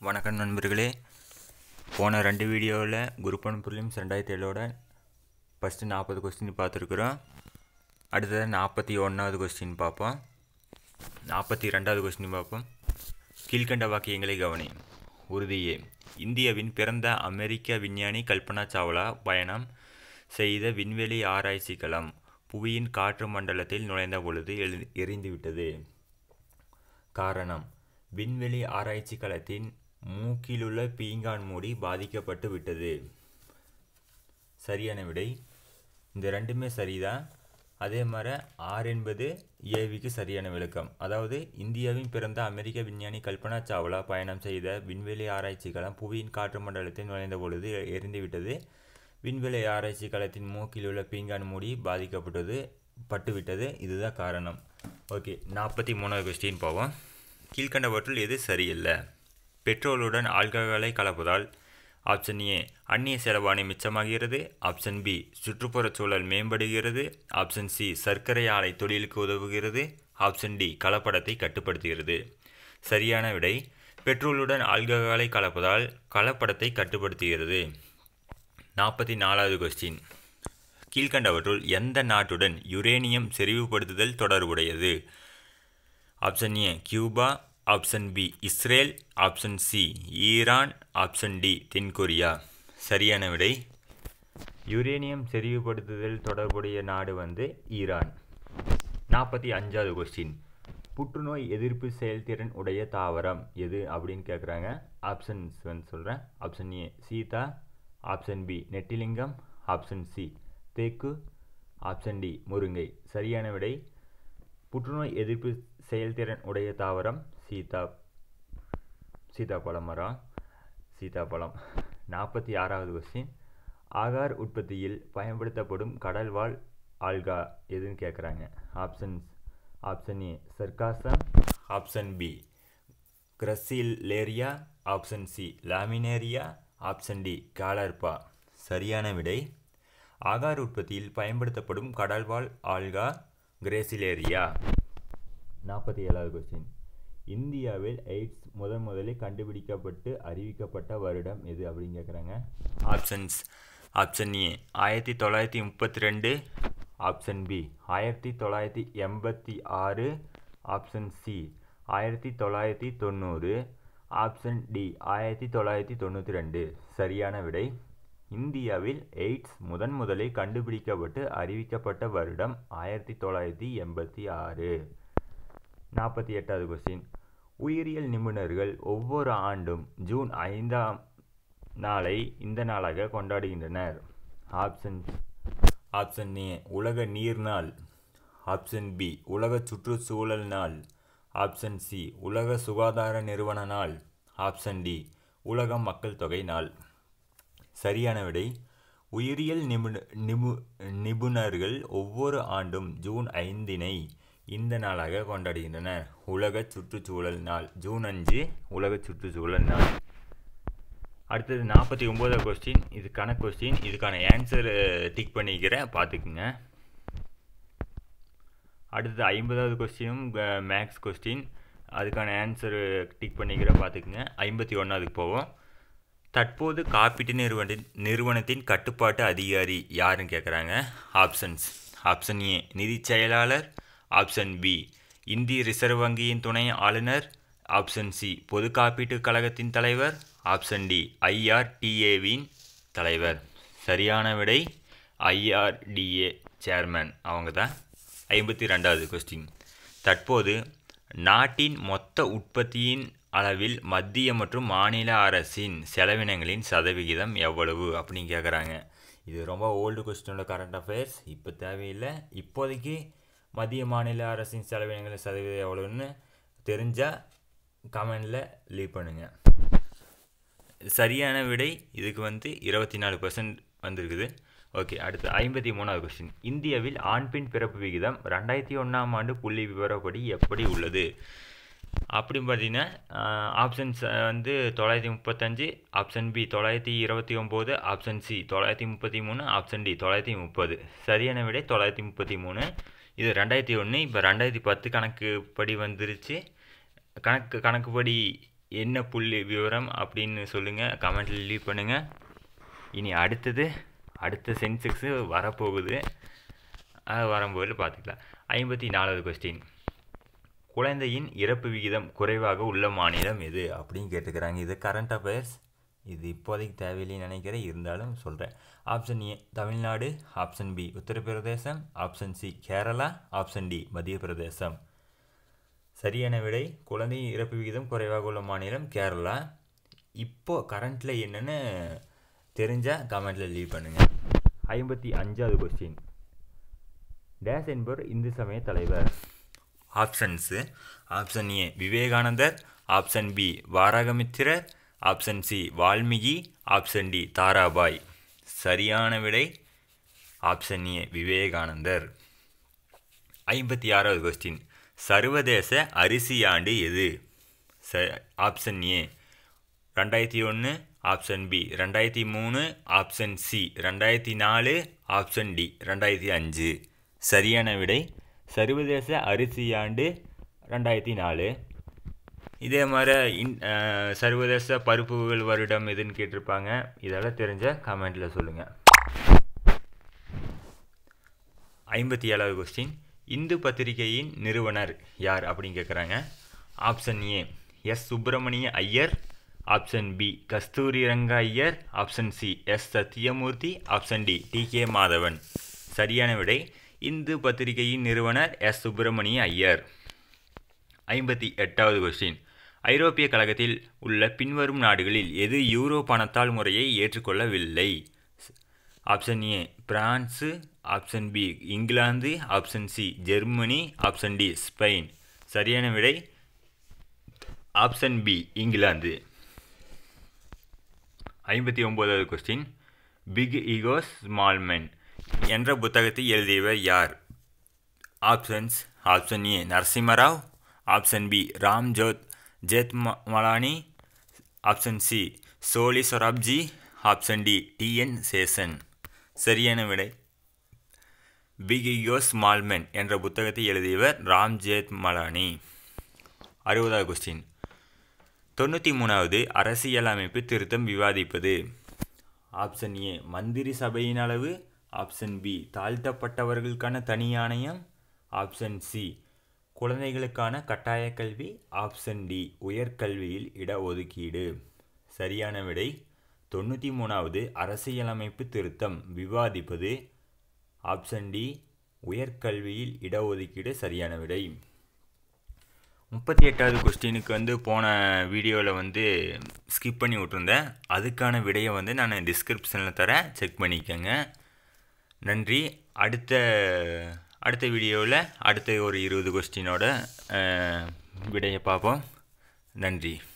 வணக்கம் நண்பர்களே போன ரெண்டு வீடியோவில் குரூப் ஒன் ப்ரிலிம்ஸ் ரெண்டாயிரத்தி ஏழோட ஃபஸ்ட்டு நாற்பது கொஸ்டின் பார்த்துருக்குறோம் அடுத்தது நாற்பத்தி ஒன்றாவது கொஸ்டின் பார்ப்போம் நாற்பத்தி ரெண்டாவது கொஸ்டின் பார்ப்போம் கீழ்கண்ட வாக்கியங்களை கவனி உறுதியே இந்தியாவின் பிறந்த அமெரிக்க விஞ்ஞானி கல்பனா சாவ்லா பயணம் செய்த விண்வெளி ஆராய்ச்சி களம் புவியின் காற்று மண்டலத்தில் நுழைந்த பொழுது எழு எரிந்துவிட்டது காரணம் விண்வெளி ஆராய்ச்சி களத்தின் மூக்கிலுள்ள பீங்கான் மூடி பாதிக்கப்பட்டு விட்டது சரியான விடை இந்த ரெண்டுமே சரிதான் அதே மாதிரி ஆர் என்பது ஏவிக்கு சரியான விளக்கம் அதாவது இந்தியாவின் பிறந்த அமெரிக்க விஞ்ஞானி கல்பனா சாவ்லா பயணம் செய்த விண்வெளி ஆராய்ச்சி களம் புவியின் காற்று மண்டலத்தில் நுழைந்த பொழுது எரிந்துவிட்டது விண்வெளி ஆராய்ச்சி களத்தின் மூக்கில் உள்ள பீங்கான் மூடி பாதிக்கப்பட்டது பட்டுவிட்டது இதுதான் காரணம் ஓகே நாற்பத்தி மூணாவது கொஸ்டின் போவோம் கீழ்கண்டவற்றுள் எது சரியில்லை பெட்ரோலுடன் ஆல்கஹாலை கலப்பதால் ஆப்ஷன் ஏ அந்நிய செலவாணி மிச்சமாகிறது ஆப்ஷன் பி சுற்றுப்புறச் சூழல் மேம்படுகிறது ஆப்ஷன் சி சர்க்கரை ஆலை தொழிலுக்கு உதவுகிறது ஆப்ஷன் டி கலப்படத்தை கட்டுப்படுத்துகிறது சரியான விடை பெட்ரோலுடன் ஆல்கஹாலை கலப்பதால் கலப்படத்தை கட்டுப்படுத்துகிறது நாற்பத்தி நாலாவது கொஸ்டின் கீழ்கண்டவற்றுள் எந்த நாட்டுடன் யுரேனியம் செறிவுபடுத்துதல் தொடர்புடையது option A Cuba option B Israel option C Iran option D தென்கொரியா சரியான விடை யுரேனியம் செறிவுபடுத்துதல் தொடர்புடைய நாடு வந்து ஈரான் நாற்பத்தி அஞ்சாவது கொஸ்டின் புற்றுநோய் எதிர்ப்பு செயல்திறன் உடைய தாவரம் எது அப்படின்னு கேட்குறாங்க ஆப்ஷன்ஸ் வந்து சொல்கிறேன் ஆப்ஷன் ஏ சீதா ஆப்ஷன் பி நெட்டிலிங்கம் ஆப்ஷன் சி தேக்கு ஆப்ஷன் டி முருங்கை சரியான விடை புற்றுநோய் எதிர்ப்பு செயல்திறன் உடைய தாவரம் சீதா சீதாப்பழம் மரம் சீதாப்பழம் நாற்பத்தி ஆறாவது கொஸ்டின் ஆகார் உற்பத்தியில் பயன்படுத்தப்படும் கடல்வாழ் ஆல்கா எதுன்னு கேட்குறாங்க options option A Sargassum option B Gracilaria option C Laminaria option D Caulerpa சரியான விடை ஆகார் உற்பத்தியில் பயன்படுத்தப்படும் கடல்வாழ் ஆல்கா கிரேசிலேரியா நாற்பத்தி ஏழாவது கொஸ்டின் இந்தியாவில் எய்ட்ஸ் முதன் முதலில் கண்டுபிடிக்கப்பட்டு அறிவிக்கப்பட்ட வருடம் எது அப்படின்னு கேட்குறாங்க ஆப்ஷன்ஸ் ஆப்ஷன் ஏ ஆயிரத்தி தொள்ளாயிரத்தி முப்பத்தி ரெண்டு ஆப்ஷன் பி ஆயிரத்தி தொள்ளாயிரத்தி எண்பத்தி ஆறு ஆப்ஷன் சி ஆயிரத்தி தொள்ளாயிரத்தி தொண்ணூறு ஆப்ஷன் டி ஆயிரத்தி தொள்ளாயிரத்தி தொண்ணூற்றி ரெண்டு சரியான விடை இந்தியாவில் எய்ட்ஸ் முதன் முதலில் கண்டுபிடிக்கப்பட்டு அறிவிக்கப்பட்ட வருடம் ஆயிரத்தி தொள்ளாயிரத்தி எண்பத்தி ஆறு நாற்பத்தி எட்டாவது கொஸ்டின் உயிரியல் நிபுணர்கள் ஒவ்வொரு ஆண்டும் ஜூன் ஐந்தாம் நாளை இந்த நாளாக கொண்டாடுகின்றனர் ஆப்ஷன் ஆப்ஷன் ஏ உலக நீர் நாள் ஆப்ஷன் பி உலக சுற்றுச்சூழல் நாள் ஆப்ஷன் சி உலக சுகாதார நிறுவன நாள் ஆப்ஷன் டி உலக மக்கள் தொகை நாள் சரியான விடை உயிரியல் நிபுண நிபு நிபுணர்கள் ஒவ்வொரு ஆண்டும் ஜூன் ஐந்தினை இந்த நாளாக கொண்டாடுகின்றனர் உலக சுற்றுச்சூழல் நாள் ஜூன் அஞ்சு உலக சுற்றுச்சூழல் நாள் அடுத்தது நாற்பத்தி ஒம்போதாவது கொஸ்டின் இது கணக்கு கொஸ்டின் இதுக்கான ஆன்சர் டிக் பண்ணிக்கிறேன் பார்த்துக்குங்க அடுத்தது ஐம்பதாவது கொஸ்டினும் மேக்ஸ் கொஸ்டின் அதுக்கான ஆன்சர் டிக் பண்ணிக்கிறேன் பார்த்துக்குங்க ஐம்பத்தி ஒன்றாவதுக்கு போவோம் தற்போது காப்பீட்டு நிறுவனத்தின் நிறுவனத்தின் கட்டுப்பாட்டு அதிகாரி யாருன்னு கேட்குறாங்க ஆப்ஷன்ஸ் ஆப்ஷன் ஏ நிதி செயலாளர் ஆப்ஷன் பி இந்திய ரிசர்வ் வங்கியின் துணை ஆளுநர் ஆப்ஷன் சி பொது காப்பீட்டுக் கழகத்தின் தலைவர் ஆப்ஷன் டி ஐஆர்டிஏவின் தலைவர் சரியான விடை ஐஆர்டிஏ சேர்மன் அவங்க தான் ஐம்பத்தி ரெண்டாவது கொஸ்டின் தற்போது நாட்டின் மொத்த உற்பத்தியின் அளவில் மத்திய மற்றும் மாநில அரசின் செலவினங்களின் சதவிகிதம் எவ்வளவு அப்படின்னு கேட்குறாங்க இது ரொம்ப ஓல்டு கொஸ்டினோட கரண்ட் அஃபேர்ஸ் இப்போ தேவையில்லை இப்போதைக்கு மத்திய மாநில அரசின் செலவினங்களின் சதவீதம் எவ்வளோன்னு தெரிஞ்சால் கமெண்டில் லீவ் பண்ணுங்கள் சரியான விடை இதுக்கு வந்து இருபத்தி நாலு பர்சன்ட் வந்திருக்குது ஓகே அடுத்து ஐம்பத்தி மூணாவது கொஸ்டின் இந்தியாவில் ஆண் பெண் பிறப்பு விகிதம் ரெண்டாயிரத்தி ஒன்றாம் ஆண்டு புள்ளி விவரப்படி எப்படி உள்ளது அப்படின்னு பார்த்தீங்கன்னா ஆப்ஷன்ஸ் வந்து தொள்ளாயிரத்தி முப்பத்தஞ்சு ஆப்ஷன் பி தொள்ளாயிரத்தி இருபத்தி ஒம்பது ஆப்ஷன் சி தொள்ளாயிரத்தி முப்பத்தி மூணு ஆப்ஷன் டி தொள்ளாயிரத்தி முப்பது சரியான விடை தொள்ளாயிரத்தி முப்பத்தி மூணு இது ரெண்டாயிரத்தி ஒன்று இப்போ ரெண்டாயிரத்தி பத்து கணக்கு படி வந்துருச்சு கணக்கு கணக்குப்படி என்ன புள்ளி விவரம் அப்படின்னு சொல்லுங்கள் கமெண்ட்டில் லீவ் பண்ணுங்கள் இனி அடுத்தது அடுத்த சென்செக்ஸு வரப்போகுது அது வரும்போது பார்த்துக்கலாம் ஐம்பத்தி நாலாவது கொஸ்டின் குழந்தையின் இறப்பு விகிதம் குறைவாக உள்ள மாநிலம் எது அப்படின்னு கேட்டுக்கிறாங்க இது கரண்ட் அஃபேர்ஸ் இது இப்போதைக்கு தேவையில்லைன்னு நினைக்கிறேன் இருந்தாலும் சொல்கிறேன் option A Tamil Nadu option B Uttar Pradesh option C Kerala option D Madhya Pradesh சரியான விடை குழந்தையின் இறப்பு விகிதம் குறைவாக உள்ள மாநிலம் கேரளா இப்போ கரண்ட்டில் என்னென்னு தெரிஞ்சால் கமெண்ட்டில் லீவ் பண்ணுங்கள் ஐம்பத்தி அஞ்சாவது கொஸ்டின் டேஸ் என்பவர் இந்து சமய தலைவர் ஆப்ஷன்ஸு ஆப்ஷன் ஏ விவேகானந்தர் ஆப்ஷன் பி வாராகமித்திரர் option C Valmiki option D Tarabai சரியான விடை ஆப்ஷன் ஏ விவேகானந்தர் ஐம்பத்தி ஆறாவது கொஸ்டின் சர்வதேச அரிசி ஆண்டு எது ச ஆப்ஷன் ஏ ரெண்டாயிரத்தி ஒன்று ஆப்ஷன் பி ரெண்டாயிரத்தி மூணு ஆப்ஷன் சி ரெண்டாயிரத்தி நாலு ஆப்ஷன் டி ரெண்டாயிரத்தி அஞ்சு சரியான விடை சர்வதேச அரிசி ஆண்டு ரெண்டாயிரத்தி நாலு இதே மாதிரி இன் சர்வதேச பருப்புகள் வருடம் எதுன்னு கேட்டிருப்பாங்க இதெல்லாம் தெரிஞ்ச கமெண்ட்டில் சொல்லுங்கள் ஐம்பத்தி ஏழாவது கொஸ்டின் இந்து பத்திரிகையின் நிறுவனர் யார் அப்படின்னு கேட்குறாங்க option A S Subramania Iyer option B Kasturi Ranga Iyer option C S Satyamurthy option D T K Madhavan சரியான விடை இந்து பத்திரிகையின் நிறுவனர் எஸ் சுப்பிரமணிய ஐயர் ஐம்பத்தி எட்டாவது கொஸ்டின் ஐரோப்பிய கழகத்தில் உள்ள பின்வரும் நாடுகளில் எது யூரோ பணத்தால் முறையை ஏற்றுக்கொள்ளவில்லை option A France option B England option C Germany option D Spain சரியான விடை ஆப்ஷன் பி இங்கிலாந்து ஐம்பத்தி ஒம்போதாவது question big egos small men என்ற புத்தகத்தை எழுதியவர் யார் options option A Narasimha Rao option B Ram ஜோத் Jethmalani option C Soli Sorabjee option D T N Seshan சரியான விடை பிக் ஈகோ ஸ்மால் மென் என்ற புத்தகத்தை எழுதியவர் ராம் ஜேத் மலானி அறுபதாவது கொஸ்டின் தொண்ணூற்றி மூணாவது அரசியலமைப்பு திருத்தம் விவாதிப்பது ஆப்ஷன் ஏ மந்திரி சபையின் அளவு ஆப்ஷன் பி தாழ்த்தப்பட்டவர்களுக்கான தனி ஆணையம் ஆப்ஷன் சி குழந்தைகளுக்கான கட்டாய கல்வி ஆப்ஷன் டி உயர்கல்வியில் இடஒதுக்கீடு சரியான விடை தொண்ணூற்றி மூணாவது அரசியலமைப்பு திருத்தம் விவாதிப்பது ஆப்ஷன் டி உயர்கல்வியில் இடஒதுக்கீடு சரியான விடை முப்பத்தி எட்டாவது கொஸ்டினுக்கு வந்து போன வீடியோவில் வந்து ஸ்கிப் பண்ணி விட்ருந்தேன் அதுக்கான விடையை வந்து நான் டிஸ்கிரிப்ஷனில் தரேன் செக் பண்ணிக்கோங்க நன்றி அடுத்த அடுத்த வீடியோவில் அடுத்த ஒரு இருபது கொஸ்டினோட விடையை பார்ப்போம் நன்றி